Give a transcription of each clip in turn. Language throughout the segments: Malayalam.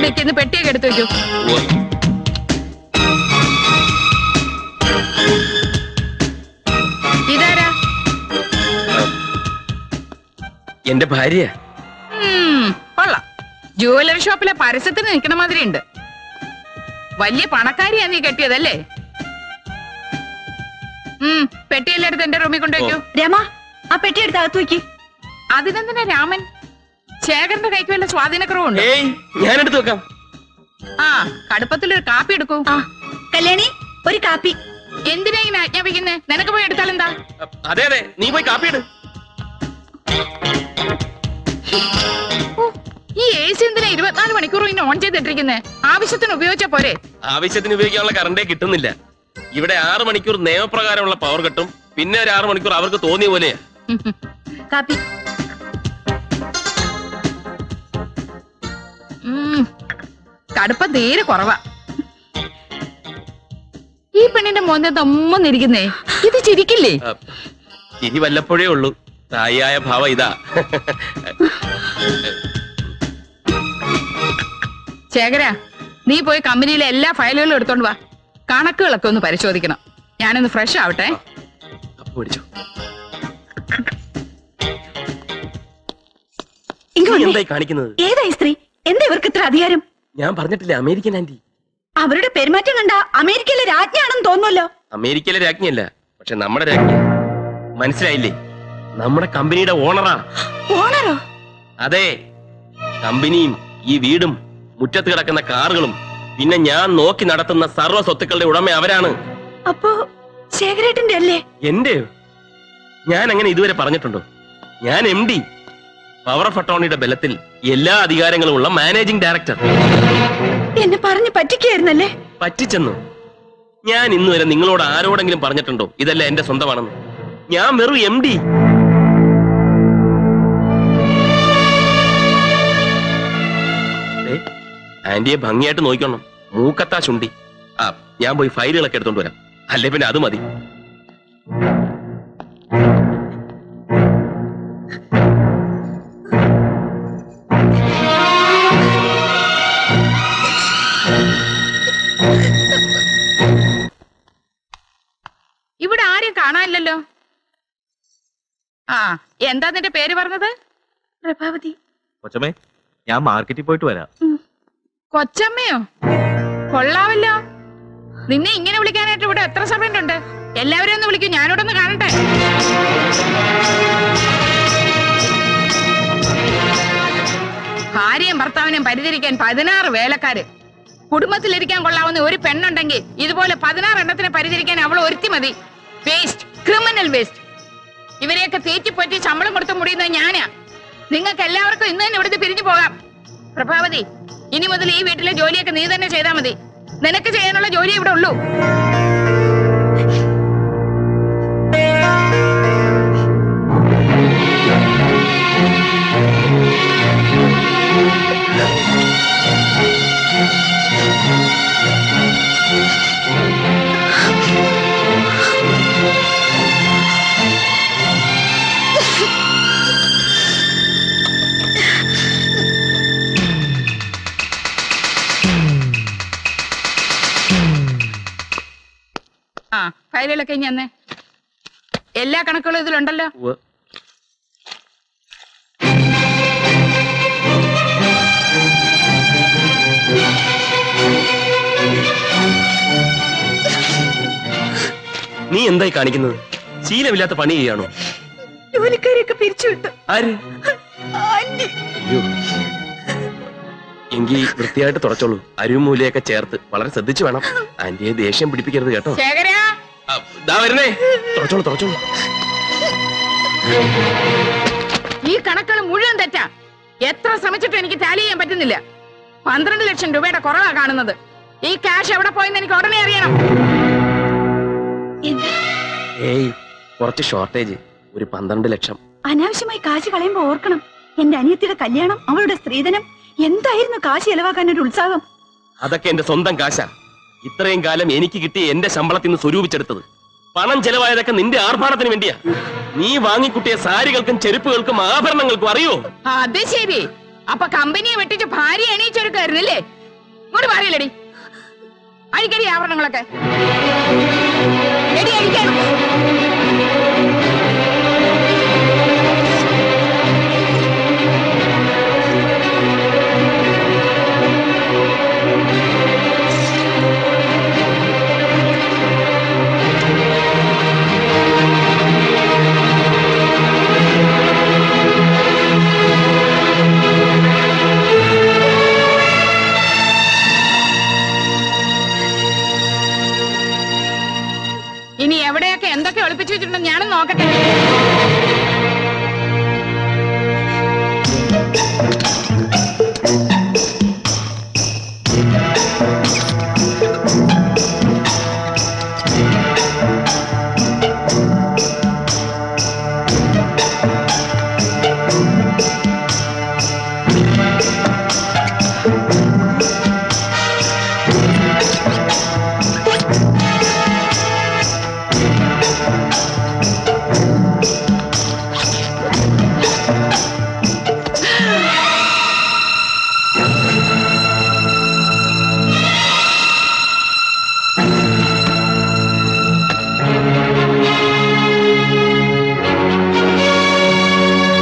നിൽക്കുന്ന പെട്ടിയൊക്കെ എടുത്തു വെക്കൂ ഉവ്വ്. ഇതാരാ എന്റെ ഭാര്യ ഉം, കൊള്ളാം ജുവലറി ഷോപ്പിലെ പരസ്യത്തിന് നിൽക്കണ മാതിരി ഉണ്ട് വലിയ പണക്കാരിയാ നീ കെട്ടിയതല്ലേ ഉം പെട്ടിയെല്ലാം എടുത്ത് എന്റെ റൂമിൽ കൊണ്ടുവയ്ക്കൂ രമ ആ പെട്ടി എടുത്ത് അകത്ത് വെക്ക് അതിനെന്തിനാ രാമൻ ശേഖരന്റെ കൈക്ക് വല്ല സ്വാധീനക്കുറവുണ്ട് ഏയ് ഞാൻ എടുത്തു വെക്കാം ആ കടുപ്പത്തിലൊരു കാപ്പി എടുക്കൂ ആ കല്യാണി ഒരു കാപ്പി എന്തിനാ ഇങ്ങനെ ആജ്ഞാപിക്കുന്നേ നിനക്ക് പോയി എടുത്താലെന്താ അതെ അതെ നീ പോയി കാപ്പി ഇട് ഓ, ഈ എ സി എന്തിനാ ഇരുപത്തിനാല് മണിക്കൂർ ഇങ്ങനെ ഓൺ ചെയ്തിട്ടിരിക്കുന്നേ ആവശ്യത്തിന് ഉപയോഗിച്ചാ പോരെ ആവശ്യത്തിന് ഉപയോഗിക്കാനുള്ള കറണ്ടേ കിട്ടുന്നില്ല ഇവിടെ ആറ് മണിക്കൂർ നിയമപ്രകാരമുള്ള പവർ കട്ടും പിന്നെ ഒരു ആറ് മണിക്കൂർ അവർക്ക് തോന്നിയ പോലെയാ കാപ്പി ഉം, കടുപ്പം തീരെ കുറവാ ഈ പെണ്ണിന്റെ മോന്റെ തമ്മന്നിരിക്കുന്നേ ഇത് ചിരിക്കില്ലേ ആ, ചിരി വല്ലപ്പോഴേ ഉള്ളൂ തായിയായ ഭാവം ഇതാ ശേഖര നീ പോയി കമ്പനിയിലെ എല്ലാ ഫയലുകളും എടുത്തോണ്ട് വാ കണക്കുകളൊക്കെ ഒന്ന് പരിശോധിക്കണം ഞാനൊന്ന് ഫ്രഷ് ആവട്ടെ അപ്പൊ പിടിച്ചോ ഇങ്ങ് നീ വന്നേ. എന്തായി കാണിക്കുന്നത് ഏതായി സ്ത്രീ എന്താ ഇവർക്ക് ഇത്ര അധികാരം ഞാൻ പറഞ്ഞിട്ടില്ല അമേരിക്കൻ ആന്റി അവരുടെ പെരുമാറ്റം കണ്ട അമേരിക്കയിലെ രാജ്ഞിയാണെന്ന് തോന്നുമല്ലോ അമേരിക്കയിലെ രാജ്ഞിയല്ല പക്ഷെ നമ്മുടെ രാജ്ഞി മനസ്സിലായില്ലേ നമ്മുടെ കമ്പനിയുടെ ഓണറാ ഓണറോ അതെ കമ്പനിയും ഈ വീടും മുറ്റത്ത് കിടക്കുന്ന കാറുകളും പിന്നെ ഞാൻ നോക്കി നടത്തുന്ന സർവ്വ സ്വത്തുക്കളുടെ ഉടമ അവരാണ് അപ്പോ ശേഖരേട്ടന്റെ അല്ലേ എന്റെ ഞാൻ അങ്ങനെ ഇതുവരെ പറഞ്ഞിട്ടുണ്ടോ ഞാൻ എം ഡി പവർ ഓഫ് അട്ടോർണിയുടെ ബലത്തിൽ എല്ലാ അധികാരങ്ങളും ഉള്ള മാനേജിംഗ് ഡയറക്ടർ എന്നെ പറഞ്ഞു പറ്റിക്കായിരുന്നല്ലേ പറ്റിച്ചെന്നു ഞാൻ ഇന്ന് വരെ നിങ്ങളോട് ആരോടെങ്കിലും പറഞ്ഞിട്ടുണ്ടോ ഇതല്ല എന്റെ സ്വന്തമാണെന്ന് ഞാൻ വെറും എം ഡി ആന്റിയെ ഭംഗിയായിട്ട് നോക്കണം മൂക്കത്താ ശുണ്ടി ആ ഞാൻ പോയി ഫയലുകളൊക്കെ എടുത്തോണ്ട് വരാം അല്ലേ പിന്നെ അത് മതി ഇവിടെ ആരെയും കാണാനില്ലല്ലോ ആ എന്താ നിന്റെ പേര് പറഞ്ഞത് പ്രഭാവതി കൊച്ചമ്മേ ഞാൻ മാർക്കറ്റിൽ പോയിട്ട് വരാം കൊച്ചമ്മയോ കൊള്ളാവല്ലോ നിന്നെ ഇങ്ങനെ വിളിക്കാനായിട്ട് ഇവിടെ എത്ര സമയമുണ്ട് എല്ലാവരെയും ഒന്ന് വിളിക്കൂ ഞാനിവിടെ ഒന്ന് കാണട്ടെ ഭാര്യയും ഭർത്താവിനെയും പരിചരിക്കാൻ പതിനാറ് വേലക്കാര് കുടുംബത്തിലിരിക്കാൻ കൊള്ളാവുന്ന ഒരു പെണ്ണുണ്ടെങ്കിൽ ഇതുപോലെ പതിനാറ് എണ്ണത്തിനെ പരിചരിക്കാൻ അവൾ ഒരുത്തി മതി വേസ്റ്റ് ക്രിമിനൽ വേസ്റ്റ് ഇവരെയൊക്കെ തീറ്റിപ്പറ്റി ശമ്പളം കൊടുത്ത് മുടിയുന്നത് ഞാനാ നിങ്ങൾക്ക് എല്ലാവർക്കും ഇന്ന് തന്നെ ഇവിടുന്ന് പിരിഞ്ഞു പോകാം പ്രഭാവതി ഇനി മുതൽ ഈ വീട്ടിലെ ജോലിയൊക്കെ നീ തന്നെ ചെയ്താൽ മതി നിനക്ക് ചെയ്യാനുള്ള ജോലി ഇവിടെ ഉള്ളൂ ആ ഫയലുകളൊക്കെ ഇനി അന്നേ എല്ലാ കണക്കുകളും ഇതിലുണ്ടല്ലോ ഉവ്വ്. നീ എന്തായി കാണിക്കുന്നത് ശീലമില്ലാത്ത പണി ചെയ്യാണോ ജോലിക്കാരെയൊക്കെ പിരിച്ചുവിട്ടു ആര് ആന്റി അയ്യോ. എങ്കി വൃത്തിയായിട്ട് തുടച്ചോളൂ അരുമൂലയൊക്കെ ചേർത്ത് വളരെ ശ്രദ്ധിച്ചു വേണം ആന്റിയെ ദേഷ്യം പിടിപ്പിക്കരുത് കേട്ടോ ശേഖര ആ, ദാ വരുന്നേ തുടച്ചോളൂ തുടച്ചോളൂ ഈ കണക്കുകൾ മുഴുവൻ തെറ്റാ എത്ര ശ്രമിച്ചിട്ടും എനിക്ക് ടാലി ചെയ്യാൻ പറ്റുന്നില്ല പന്ത്രണ്ട് ലക്ഷം രൂപയുടെ കുറവാ കാണുന്നത് ഈ ക്യാഷ് എവിടെ പോയെന്ന് എനിക്ക് ഉടനെ അറിയണം എന്താ ഏയ് കുറച്ച് ഷോർട്ടേജ് ഒരു പന്ത്രണ്ട് ലക്ഷം അനാവശ്യമായി കാശ് കളയുമ്പോ ഓർക്കണം എന്റെ അനിയത്തിയുടെ കല്യാണം അവളുടെ സ്ത്രീധനം എന്തായിരുന്നു കാശ് ചെലവാക്കാൻ ഒരു ഉത്സാഹം അതൊക്കെ എന്റെ സ്വന്തം കാശാ ഇത്രയും കാലം എനിക്ക് കിട്ടിയ എന്റെ ശമ്പളത്തിൽ നിന്ന് സ്വരൂപിച്ചെടുത്തത് പണം ചെലവായതൊക്കെ നിന്റെ ആർഭാടത്തിന് വേണ്ടിയാ നീ വാങ്ങിക്കുട്ടിയ സാരികൾക്കും ചെരുപ്പുകൾക്കും ആഭരണങ്ങൾക്കും അറിയോ അത് ശരി അപ്പൊ കമ്പനിയെ വെട്ടിച്ച് ഭാര്യ എണീച്ചൊരുക്കായിരുന്നല്ലേ ഇങ്ങോട്ട് മാറിയില്ലടി അഴിക്കടി ആഭരണങ്ങളൊക്കെ എടി അഴിക്കാൻ ഇനി എവിടെയൊക്കെ എന്തൊക്കെ ഒളിപ്പിച്ചു വെച്ചിട്ടുണ്ടെന്ന് ഞാനും നോക്കട്ടെ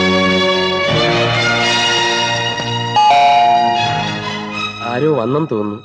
ആരോ വന്നെന്ന് തോന്നുന്നു